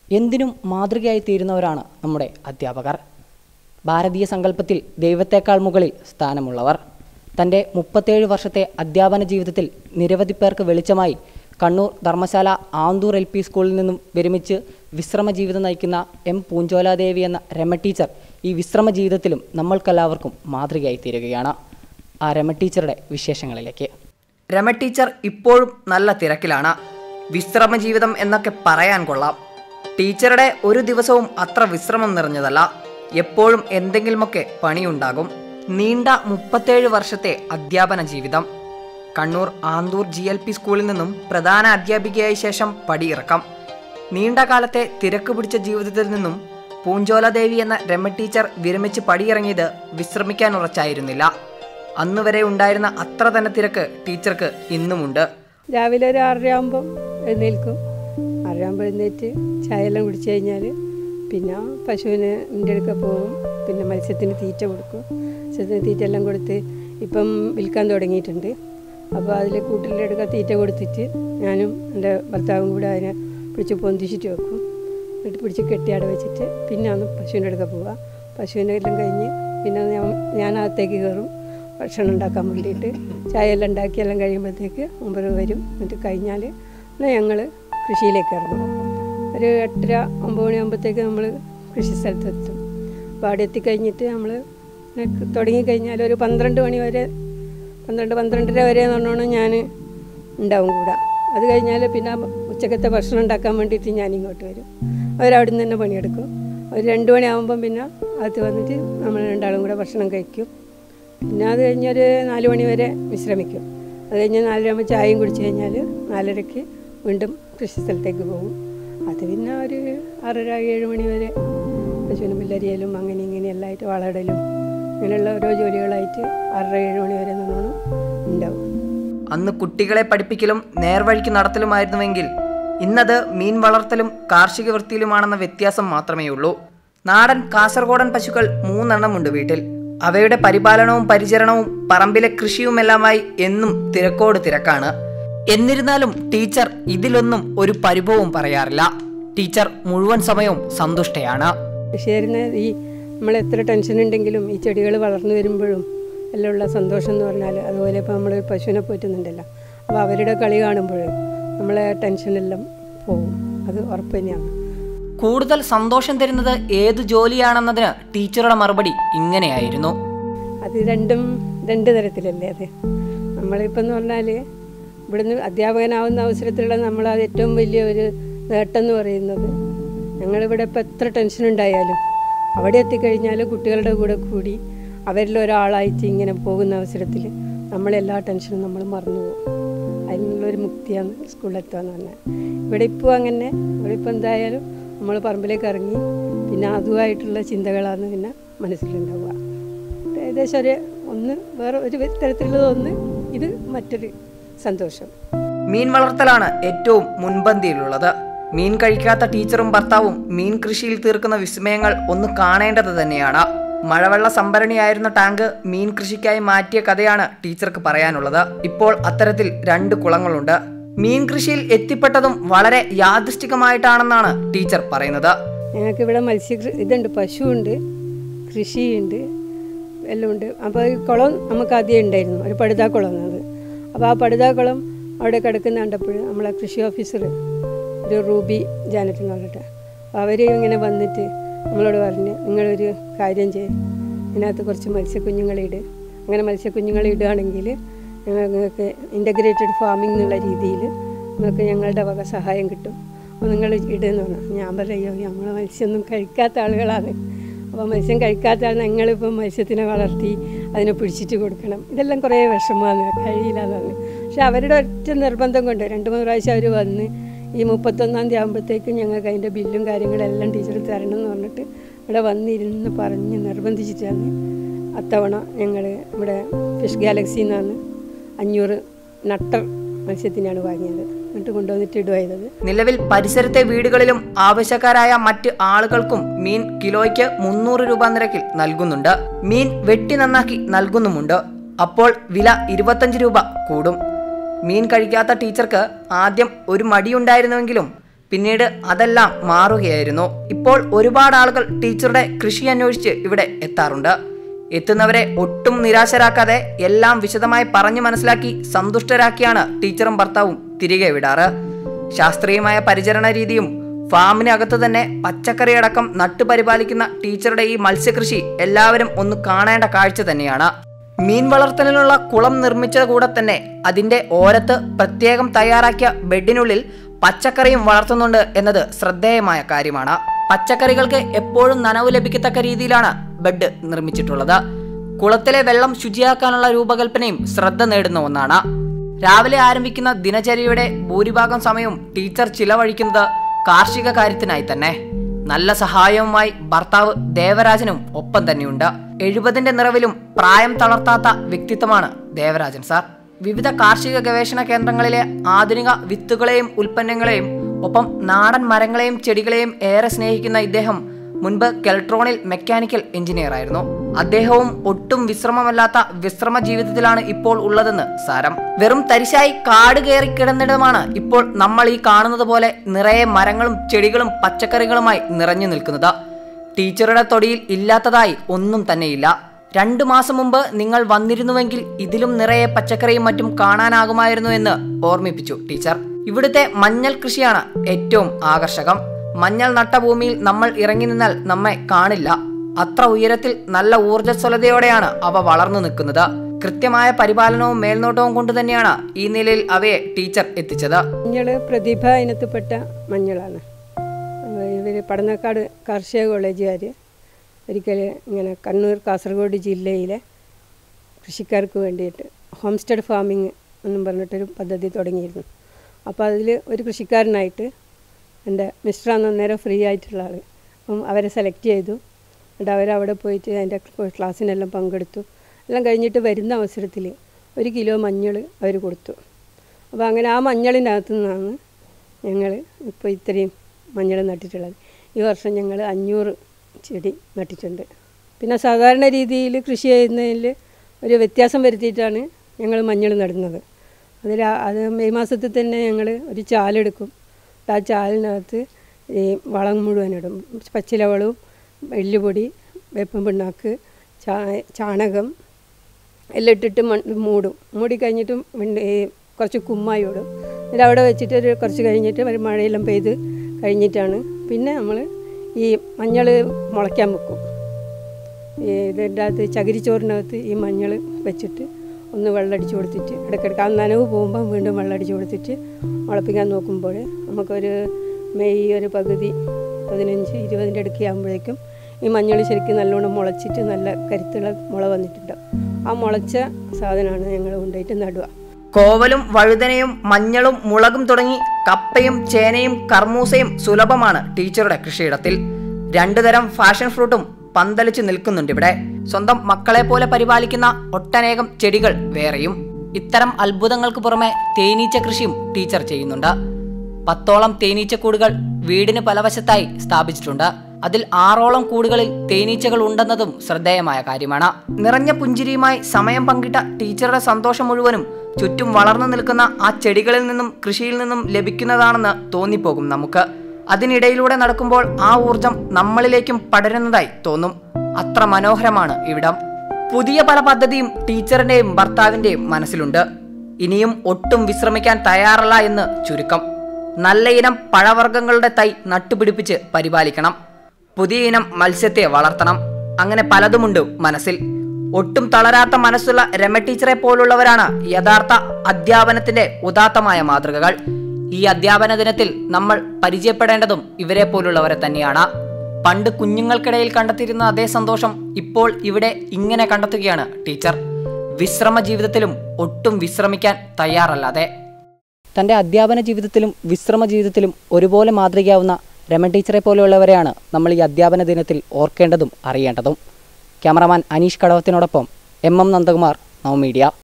എന്തിനും മാതൃകയായി തീരുന്നവരാണ് നമ്മുടെ അധ്യാപകർ ഭാരതീയ സങ്കല്പത്തിൽ ദൈവത്തേക്കാൾ മുകളിൽ സ്ഥാനമുള്ളവർ തൻ്റെ മുപ്പത്തേഴ് വർഷത്തെ അധ്യാപന ജീവിതത്തിൽ നിരവധി പേർക്ക് വെളിച്ചമായി കണ്ണൂർ ധർമ്മശാല ആന്തൂർ എൽ പി സ്കൂളിൽ നിന്നും വിരമിച്ച് വിശ്രമ ജീവിതം നയിക്കുന്ന എം പൂഞ്ചോലാദേവി എന്ന രമ ടീച്ചർ ഈ വിശ്രമ ജീവിതത്തിലും നമ്മൾക്കെല്ലാവർക്കും മാതൃകയായി തീരുകയാണ് ആ രമ ടീച്ചറുടെ വിശേഷങ്ങളിലേക്ക് രമ ടീച്ചർ ഇപ്പോഴും നല്ല തിരക്കിലാണ് വിശ്രമ ജീവിതം എന്നൊക്കെ പറയാൻ കൊള്ളാം ടീച്ചറുടെ ഒരു ദിവസവും അത്ര വിശ്രമം നിറഞ്ഞതല്ല എപ്പോഴും എന്തെങ്കിലുമൊക്കെ പണിയുണ്ടാകും നീണ്ട മുപ്പത്തേഴ് വർഷത്തെ അധ്യാപന ജീവിതം Kannur Anthoor G L P സ്കൂളിൽ നിന്നും പ്രധാന അധ്യാപികയായ ശേഷം പടിയിറക്കം നീണ്ട കാലത്തെ തിരക്ക് പിടിച്ച ജീവിതത്തിൽ നിന്നും പൂഞ്ചോലദേവി എന്ന രമ ടീച്ചർ വിരമിച്ച് പടിയിറങ്ങിയത് വിശ്രമിക്കാൻ ഉറച്ചായിരുന്നില്ല അന്നുവരെ ഉണ്ടായിരുന്ന അത്ര തന്നെ തിരക്ക് ടീച്ചർക്ക് ഇന്നുമുണ്ട് രാവിലെ ഒരു ആറരയാകുമ്പം എഴുന്നേൽക്കും ആറരയാകുമ്പോൾ എഴുന്നേറ്റ് ചായ എല്ലാം കുടിച്ച് കഴിഞ്ഞാൽ പിന്നെ പശുവിന് എൻ്റെ അടുക്ക പോകും പിന്നെ മത്സ്യത്തിന് തീറ്റ കൊടുക്കും മത്സ്യത്തിന് തീറ്റ എല്ലാം കൊടുത്ത് ഇപ്പം വിൽക്കാൻ തുടങ്ങിയിട്ടുണ്ട് അപ്പോൾ അതിൽ കൂട്ടിൻ്റെ അടുക്ക തീറ്റ കൊടുത്തിട്ട് ഞാനും എൻ്റെ ഭർത്താവും കൂടെ അതിനെ പിടിച്ച് പൊന്തിച്ചിട്ട് വെക്കും എന്നിട്ട് പിടിച്ച് കെട്ടി അവിടെ വെച്ചിട്ട് പിന്നെ ആണ് പശുവിൻ്റെ അടുക്ക പോവുക പശുവിൻ്റെ എല്ലാം കഴിഞ്ഞ് പിന്നെ ഞാൻ ഞാനകത്തേക്ക് കയറും ഭക്ഷണം ഉണ്ടാക്കാൻ വേണ്ടിയിട്ട് ചായ എല്ലാം ഉണ്ടാക്കി എല്ലാം കഴിയുമ്പോഴത്തേക്ക് മുമ്പ് വരും എന്നിട്ട് കഴിഞ്ഞാൽ എന്നാൽ ഞങ്ങൾ കൃഷിയിലേക്ക് ഇറങ്ങും ഒരു എട്ടര ഒമ്പത് മണിയാകുമ്പോഴത്തേക്ക് നമ്മൾ കൃഷി സ്ഥലത്തെത്തും അപ്പോൾ അവിടെ എത്തിക്കഴിഞ്ഞിട്ട് നമ്മൾ തുടങ്ങിക്കഴിഞ്ഞാൽ ഒരു പന്ത്രണ്ട് മണി വരെ പന്ത്രണ്ട് പന്ത്രണ്ടര വരെ എന്ന് പറഞ്ഞോണം ഞാൻ ഉണ്ടാവും കൂടെ അത് കഴിഞ്ഞാൽ പിന്നെ ഉച്ചക്കത്തെ ഭക്ഷണം ഉണ്ടാക്കാൻ വേണ്ടിയിട്ട് ഞാൻ ഇങ്ങോട്ട് വരും അവരവിടെ നിന്ന് തന്നെ പണിയെടുക്കും ഒരു രണ്ട് മണിയാകുമ്പം പിന്നെ അകത്ത് വന്നിട്ട് നമ്മൾ രണ്ടാളും കൂടെ ഭക്ഷണം കഴിക്കും പിന്നെ അത് കഴിഞ്ഞൊരു നാല് മണി വരെ വിശ്രമിക്കും അത് കഴിഞ്ഞ് നാലരയാകുമ്പോൾ ചായയും കുടിച്ച് കഴിഞ്ഞാൽ നാലരയ്ക്ക് വീണ്ടും കൃഷി സ്ഥലത്തേക്ക് പോകും അത് പിന്നെ ഒരു ആറര ഏഴ് മണി വരെ പശുവിന് പുല്ലരിയലും അങ്ങനെ ഇങ്ങനെ എല്ലായിട്ട് വളടലും അങ്ങനെയുള്ള ഓരോ ജോലികളായിട്ട് ആറര ഏഴ് മണി വരെ നല്ലോണം ഉണ്ടാവും അന്ന് കുട്ടികളെ പഠിപ്പിക്കലും നേർവഴിക്ക് നടത്തലുമായിരുന്നുവെങ്കിൽ ഇന്നത് മീൻ വളർത്തലും കാർഷിക വൃത്തിയിലുമാണെന്ന വ്യത്യാസം മാത്രമേ ഉള്ളൂ നാടൻ കാസർഗോഡൻ പശുക്കൾ മൂന്നെണ്ണമുണ്ട് വീട്ടിൽ അവയുടെ പരിപാലനവും പരിചരണവും പറമ്പിലെ കൃഷിയുമെല്ലാമായി എന്നും തിരക്കോട് തിരക്കാണ് എന്നിരുന്നാലും ടീച്ചർ ഇതിലൊന്നും ഒരു പരിഭവവും പറയാറില്ല ടീച്ചർ മുഴുവൻ സമയവും സന്തുഷ്ടയാണ് കൃഷിയായിരുന്ന ഈ നമ്മൾ എത്ര ടെൻഷൻ ഉണ്ടെങ്കിലും ഈ ചെടികൾ വളർന്നു വരുമ്പോഴും എല്ലാം ഉള്ള സന്തോഷം എന്ന് പറഞ്ഞാൽ അതുപോലെ ഇപ്പോൾ നമ്മൾ പശുവിനെ പോറ്റുന്നുണ്ടല്ലോ അപ്പോൾ അവരുടെ കളി കാണുമ്പോൾ നമ്മളെ ടെൻഷനെല്ലാം പോകും അത് ഉറപ്പ് തന്നെയാണ് കൂടുതൽ സന്തോഷം തരുന്നത് ഏതു ജോലിയാണെന്നതിന് ടീച്ചറുടെ മറുപടി ഇങ്ങനെയായിരുന്നു അത് രണ്ടും രണ്ട് തരത്തിലല്ലേ അത് നമ്മളിപ്പോൾ എന്ന് പറഞ്ഞാൽ ഇവിടുന്ന് അധ്യാപകനാവുന്ന അവസരത്തിലുള്ള നമ്മളത് ഏറ്റവും വലിയ ഒരു നേട്ടം എന്ന് പറയുന്നത് ഞങ്ങളിവിടെ ഇപ്പോൾ എത്ര ടെൻഷൻ ഉണ്ടായാലും അവിടെ എത്തിക്കഴിഞ്ഞാൽ കുട്ടികളുടെ കൂടെ കൂടി അവരിൽ ഒരാളായിട്ട് ഇങ്ങനെ പോകുന്ന അവസരത്തിൽ നമ്മളെല്ലാ ടെൻഷനും നമ്മൾ മറന്നു പോകും അതിനുള്ളൊരു മുക്തിയാണ് സ്കൂളിലെത്തുക എന്ന് പറഞ്ഞാൽ ഇവിടെ ഇപ്പോൾ അങ്ങനെ ഇവിടെ ഇപ്പോൾ എന്തായാലും നമ്മൾ പറമ്പിലേക്ക് ഇറങ്ങി പിന്നെ അതുമായിട്ടുള്ള ചിന്തകളാണ് പിന്നെ മനസ്സിലുണ്ടാവുക ഏകദേശം ഒരു ഒന്ന് വേറെ ഒരു തരത്തിലുള്ളത് ഒന്ന് ഇത് മറ്റൊരു സന്തോഷം മീൻ വളർത്തലാണ് ഏറ്റവും മുൻപന്തിയിലുള്ളത് മീൻ കഴിക്കാത്ത ടീച്ചറും ഭർത്താവും മീൻ കൃഷിയിൽ തീർക്കുന്ന വിസ്മയങ്ങൾ ഒന്ന് കാണേണ്ടത് തന്നെയാണ് മഴവെള്ള സംഭരണിയായിരുന്ന ടാങ്ക് മീൻ കൃഷിക്കായി മാറ്റിയ കഥയാണ് ടീച്ചർക്ക് പറയാനുള്ളത് ഇപ്പോൾ അത്തരത്തിൽ രണ്ട് കുളങ്ങളുണ്ട് മീൻ കൃഷിയിൽ എത്തിപ്പെട്ടതും വളരെ യാദൃഷ്ടികമായിട്ടാണെന്നാണ് ടീച്ചർ പറയുന്നത് ഞങ്ങൾക്ക് ഇവിടെ മത്സ്യ ഇതുണ്ട് പശുവുണ്ട് കൃഷിയുണ്ട് എല്ലാം ഉണ്ട് അപ്പോൾ ഈ കുളം നമുക്ക് ആദ്യം ഉണ്ടായിരുന്നു ഒരു പടുതാ കുളം എന്നത് അപ്പോൾ ആ പടുതാ കുളം അവിടെ കിടക്കുന്ന കണ്ടപ്പോൾ നമ്മളെ കൃഷി ഓഫീസർ ഒരു റൂബി ജാനറ്റ് എന്ന് പറഞ്ഞിട്ട് അപ്പോൾ അവർ ഇങ്ങനെ വന്നിട്ട് നമ്മളോട് പറഞ്ഞ് നിങ്ങളൊരു കാര്യം ചെയ്യും ഇതിനകത്ത് കുറച്ച് മത്സ്യക്കുഞ്ഞുങ്ങളെ ഇട് അങ്ങനെ മത്സ്യക്കുഞ്ഞുങ്ങളെ ഇടുകയാണെങ്കിൽ നിങ്ങൾക്ക് ഇൻ്റഗ്രേറ്റഡ് ഫാമിംഗ് എന്നുള്ള രീതിയിൽ നിങ്ങൾക്ക് ഞങ്ങളുടെ വക സഹായം കിട്ടും അപ്പോൾ നിങ്ങൾ ഇടുമെന്ന് പറഞ്ഞു ഞാൻ പറയോ നമ്മൾ മത്സ്യമൊന്നും കഴിക്കാത്ത ആളുകളാണ് അപ്പോൾ മത്സ്യം കഴിക്കാത്ത ആൾ ഞങ്ങളിപ്പോൾ മത്സ്യത്തിനെ വളർത്തി അതിനെ പിടിച്ചിട്ട് കൊടുക്കണം ഇതെല്ലാം കുറേ വിഷമമാണ് കഴിയില്ല എന്നാണ് പക്ഷെ അവരുടെ ഒറ്റ നിർബന്ധം കൊണ്ട് രണ്ട് മൂന്ന് പ്രാവശ്യം അവർ വന്ന് ഈ മുപ്പത്തൊന്നാം തീയതി ആകുമ്പോഴത്തേക്കും ഞങ്ങൾക്ക് അതിൻ്റെ ബില്ലും കാര്യങ്ങളെല്ലാം ടീച്ചർ തരണം എന്ന് പറഞ്ഞിട്ട് ഇവിടെ വന്നിരുന്ന് പറഞ്ഞ് നിർബന്ധിച്ചിട്ടാണ് അത്തവണ ഞങ്ങൾ ഇവിടെ ഫിഷ് ഗാലക്സിയിൽ നിന്നാണ് അഞ്ഞൂറ് നട്ടർ മത്സ്യത്തിനാണ് വാങ്ങിയത് എന്നിട്ട് കൊണ്ടുവന്നിട്ട് ഇടുവായത് നിലവിൽ പരിസരത്തെ വീടുകളിലും ആവശ്യക്കാരായ മറ്റ് ആളുകൾക്കും മീൻ കിലോയ്ക്ക് മുന്നൂറ് രൂപ നിരക്കിൽ നൽകുന്നുണ്ട് മീൻ വെട്ടി നന്നാക്കി നൽകുന്നുമുണ്ട് അപ്പോൾ വില ഇരുപത്തഞ്ച് രൂപ കൂടും മീൻ കഴിക്കാത്ത ടീച്ചർക്ക് ആദ്യം ഒരു മടിയുണ്ടായിരുന്നുവെങ്കിലും പിന്നീട് അതെല്ലാം മാറുകയായിരുന്നു ഇപ്പോൾ ഒരുപാട് ആളുകൾ ടീച്ചറുടെ കൃഷി അന്വേഷിച്ച് ഇവിടെ എത്താറുണ്ട് എത്തുന്നവരെ ഒട്ടും നിരാശരാക്കാതെ എല്ലാം വിശദമായി പറഞ്ഞു മനസ്സിലാക്കി സന്തുഷ്ടരാക്കിയാണ് ടീച്ചറും ഭർത്താവും തിരികെ വിടാറ് ശാസ്ത്രീയമായ പരിചരണ രീതിയും ഫാമിനകത്ത് തന്നെ പച്ചക്കറി അടക്കം നട്ടുപരിപാലിക്കുന്ന ടീച്ചറുടെ ഈ മത്സ്യകൃഷി എല്ലാവരും ഒന്ന് കാണേണ്ട കാഴ്ച തന്നെയാണ് മീൻ വളർത്തലിനുള്ള കുളം നിർമ്മിച്ചത് കൂടെ തന്നെ അതിന്റെ ഓരത്ത് പ്രത്യേകം തയ്യാറാക്കിയ ബെഡിനുള്ളിൽ പച്ചക്കറിയും വളർത്തുന്നുണ്ട് എന്നത് ശ്രദ്ധേയമായ കാര്യമാണ് പച്ചക്കറികൾക്ക് എപ്പോഴും നനവ് ലഭിക്കത്തക്ക രീതിയിലാണ് ബെഡ് നിർമ്മിച്ചിട്ടുള്ളത് കുളത്തിലെ വെള്ളം ശുചിയാക്കാനുള്ള രൂപകൽപ്പനയും ശ്രദ്ധ നേടുന്ന ഒന്നാണ് രാവിലെ ആരംഭിക്കുന്ന ദിനചര്യയുടെ ഭൂരിഭാഗം സമയവും ടീച്ചർ ചിലവഴിക്കുന്നത് കാർഷിക കാര്യത്തിനായി തന്നെ നല്ല സഹായവുമായി ഭർത്താവ് ദേവരാജനും ഒപ്പം തന്നെയുണ്ട് എഴുപതിന്റെ നിറവിലും പ്രായം തളർത്താത്ത വ്യക്തിത്വമാണ് ദേവരാജൻ സാർ വിവിധ കാർഷിക ഗവേഷണ കേന്ദ്രങ്ങളിലെ ആധുനിക വിത്തുകളെയും ഉൽപ്പന്നങ്ങളെയും ഒപ്പം നാടൻ മരങ്ങളെയും ചെടികളെയും ഏറെ സ്നേഹിക്കുന്ന ഇദ്ദേഹം മുൻപ് കെൽട്രോണിൽ മെക്കാനിക്കൽ എഞ്ചിനീയർ ആയിരുന്നു അദ്ദേഹവും ഒട്ടും വിശ്രമമല്ലാത്ത വിശ്രമ ജീവിതത്തിലാണ് ഇപ്പോൾ ഉള്ളതെന്ന് സാരം വെറും തരിശായി കാട് കയറി കിടന്നിടമാണ് ഇപ്പോൾ നമ്മൾ ഈ കാണുന്നത് പോലെ നിറയെ മരങ്ങളും ചെടികളും പച്ചക്കറികളുമായി നിറഞ്ഞു നിൽക്കുന്നത് ടീച്ചറുടെ തൊടിയിൽ ഇല്ലാത്തതായി ഒന്നും തന്നെയില്ല രണ്ടു മാസം മുമ്പ് നിങ്ങൾ വന്നിരുന്നുവെങ്കിൽ ഇതിലും നിറയെ പച്ചക്കറിയും മറ്റും കാണാനാകുമായിരുന്നു എന്ന് ഓർമ്മിപ്പിച്ചു ടീച്ചർ ഇവിടുത്തെ മഞ്ഞൾ കൃഷിയാണ് ഏറ്റവും ആകർഷകം മഞ്ഞൾ നട്ട ഭൂമിയിൽ നമ്മൾ ഇറങ്ങി നിന്നാൽ നമ്മെ കാണില്ല അത്ര ഉയരത്തിൽ നല്ല ഊർജ്ജസ്വലതയോടെയാണ് അവ വളർന്നു നിൽക്കുന്നത് കൃത്യമായ പരിപാലനവും മേൽനോട്ടവും കൊണ്ട് തന്നെയാണ് ഈ നിലയിൽ അവയെ ടീച്ചർ എത്തിച്ചത് മഞ്ഞൾ പ്രതിഭ ഇനത്തിൽപ്പെട്ട മഞ്ഞളാണ് ഇവർ പടന്നക്കാട് കാർഷിക കോളേജുകാർ ഒരിക്കൽ ഇങ്ങനെ കണ്ണൂർ കാസർഗോഡ് ജില്ലയിലെ കൃഷിക്കാർക്ക് വേണ്ടിയിട്ട് ഹോം സ്റ്റഡ് ഫാമിങ് എന്നും പറഞ്ഞിട്ടൊരു പദ്ധതി തുടങ്ങിയിരുന്നു അപ്പോൾ അതിൽ ഒരു കൃഷിക്കാരനായിട്ട് എൻ്റെ മിസ്റ്റർ അന്ന് അന്നേരം ഫ്രീ ആയിട്ടുള്ള ആൾ അപ്പം അവരെ സെലക്ട് ചെയ്തു എന്നിട്ട് അവരവിടെ പോയിട്ട് അതിൻ്റെ ക്ലാസ്സിനെല്ലാം പങ്കെടുത്തു എല്ലാം കഴിഞ്ഞിട്ട് വരുന്ന അവസരത്തിൽ ഒരു കിലോ മഞ്ഞൾ അവർ കൊടുത്തു അപ്പോൾ അങ്ങനെ ആ മഞ്ഞളിനകത്തു നിന്നാണ് ഞങ്ങൾ ഇപ്പോൾ ഇത്രയും മഞ്ഞൾ നട്ടിട്ടുള്ളത് ഈ വർഷം ഞങ്ങൾ അഞ്ഞൂറ് ചെടി നട്ടിട്ടുണ്ട് പിന്നെ സാധാരണ രീതിയിൽ കൃഷി ചെയ്യുന്നതിൽ ഒരു വ്യത്യാസം വരുത്തിയിട്ടാണ് ഞങ്ങൾ മഞ്ഞൾ നടുന്നത് അതിൽ അത് മെയ് മാസത്തിൽ തന്നെ ഞങ്ങൾ ഒരു ചാലെടുക്കും ആ ചാലിനകത്ത് ഈ വളം മുഴുവൻ ഇടും പച്ചിലവളവും എല്ലുപൊടി വേപ്പൻ പിണ്ണാക്ക് ചാ ചാണകം എല്ലാം ഇട്ടിട്ട് മൺ മൂടും മൂടി കഴിഞ്ഞിട്ട് വീണ്ടും ഈ കുറച്ച് കുമ്മായി ഇടും എന്നിട്ട് അവിടെ വെച്ചിട്ട് ഒരു കുറച്ച് കഴിഞ്ഞിട്ട് ഒരു മഴയെല്ലാം പെയ്ത് കഴിഞ്ഞിട്ടാണ് പിന്നെ നമ്മൾ ഈ മഞ്ഞൾ മുളയ്ക്കാൻ വെക്കും ഈ ഇതിൻ്റെ അകത്ത് ചകിരിച്ചോറിനകത്ത് ഈ മഞ്ഞൾ വെച്ചിട്ട് ഒന്ന് വെള്ളമടിച്ച് കൊടുത്തിട്ട് ഇടയ്ക്കിടയ്ക്ക് ആ നനവ് പോകുമ്പോൾ വീണ്ടും വെള്ളമടിച്ച് കൊടുത്തിട്ട് മുളപ്പിക്കാൻ നോക്കുമ്പോൾ നമുക്കൊരു മെയ് ഒരു പകുതി പതിനഞ്ച് ഇരുപതിൻ്റെ അടുക്കി ആകുമ്പോഴേക്കും ഈ മഞ്ഞൾ ശരിക്കും നല്ലോണം മുളച്ചിട്ട് നല്ല കരുത്തുള്ള മുള വന്നിട്ടുണ്ട് ആ മുളച്ച സാധനമാണ് ഞങ്ങൾ കൊണ്ടുപോയിട്ട് നടുക കോവലും വഴുതനയും മഞ്ഞളും മുളകും തുടങ്ങി കപ്പയും ചേനയും കർമൂസയും സുലഭമാണ് ടീച്ചറുടെ കൃഷിയിടത്തിൽ രണ്ടു തരം ഫാഷൻ ഫ്രൂട്ടും പന്തലിച്ച് നിൽക്കുന്നുണ്ട് ഇവിടെ സ്വന്തം മക്കളെ പോലെ പരിപാലിക്കുന്ന ഒട്ടനേകം ചെടികൾ വേറെയും ഇത്തരം അത്ഭുതങ്ങൾക്ക് പുറമെ തേനീച്ച കൃഷിയും ടീച്ചർ ചെയ്യുന്നുണ്ട് പത്തോളം തേനീച്ചക്കൂടുകൾ വീടിന് പലവശത്തായി സ്ഥാപിച്ചിട്ടുണ്ട് അതിൽ ആറോളം കൂടുകളിൽ തേനീച്ചകൾ ഉണ്ടെന്നതും ശ്രദ്ധേയമായ കാര്യമാണ് നിറഞ്ഞ പുഞ്ചിരിയുമായി സമയം പങ്കിട്ട ടീച്ചറുടെ സന്തോഷം മുഴുവനും ചുറ്റും വളർന്നു നിൽക്കുന്ന ആ ചെടികളിൽ നിന്നും കൃഷിയിൽ നിന്നും ലഭിക്കുന്നതാണെന്ന് തോന്നിപ്പോകും നമുക്ക് അതിനിടയിലൂടെ നടക്കുമ്പോൾ ആ ഊർജം നമ്മളിലേക്കും പടരുന്നതായി തോന്നും അത്ര മനോഹരമാണ് ഇവിടം പുതിയ പല പദ്ധതിയും ടീച്ചറിന്റെയും ഭർത്താവിന്റെയും മനസ്സിലുണ്ട് ഇനിയും ഒട്ടും വിശ്രമിക്കാൻ തയ്യാറല്ല എന്ന് ചുരുക്കം നല്ല ഇനം പഴവർഗ്ഗങ്ങളുടെ തൈ നട്ടുപിടിപ്പിച്ച് പരിപാലിക്കണം പുതിയ ഇനം മത്സ്യത്തെ വളർത്തണം അങ്ങനെ പലതുമുണ്ട് മനസ്സിൽ ഒട്ടും തളരാത്ത മനസ്സുള്ള രമ ടീച്ചറെ പോലുള്ളവരാണ് യഥാർത്ഥ അധ്യാപനത്തിന്റെ ഉദാത്തമായ മാതൃകകൾ ഈ അധ്യാപന ദിനത്തിൽ നമ്മൾ പരിചയപ്പെടേണ്ടതും ഇവരെ പോലുള്ളവരെ തന്നെയാണ് പണ്ട് കുഞ്ഞുങ്ങൾക്കിടയിൽ കണ്ടെത്തിയിരുന്ന അതേ സന്തോഷം ഇപ്പോൾ ഇവിടെ ഇങ്ങനെ കണ്ടെത്തുകയാണ് ടീച്ചർ വിശ്രമ ജീവിതത്തിലും ഒട്ടും വിശ്രമിക്കാൻ തയ്യാറല്ലാതെ തൻ്റെ അധ്യാപന ജീവിതത്തിലും വിശ്രമ ജീവിതത്തിലും ഒരുപോലെ മാതൃകയാവുന്ന രമൺ ടീച്ചറെ പോലെയുള്ളവരെയാണ് നമ്മൾ ഈ അധ്യാപന ദിനത്തിൽ ഓർക്കേണ്ടതും അറിയേണ്ടതും ക്യാമറമാൻ അനീഷ് കടവത്തിനോടൊപ്പം എം എം നന്ദകുമാർ നവമീഡിയ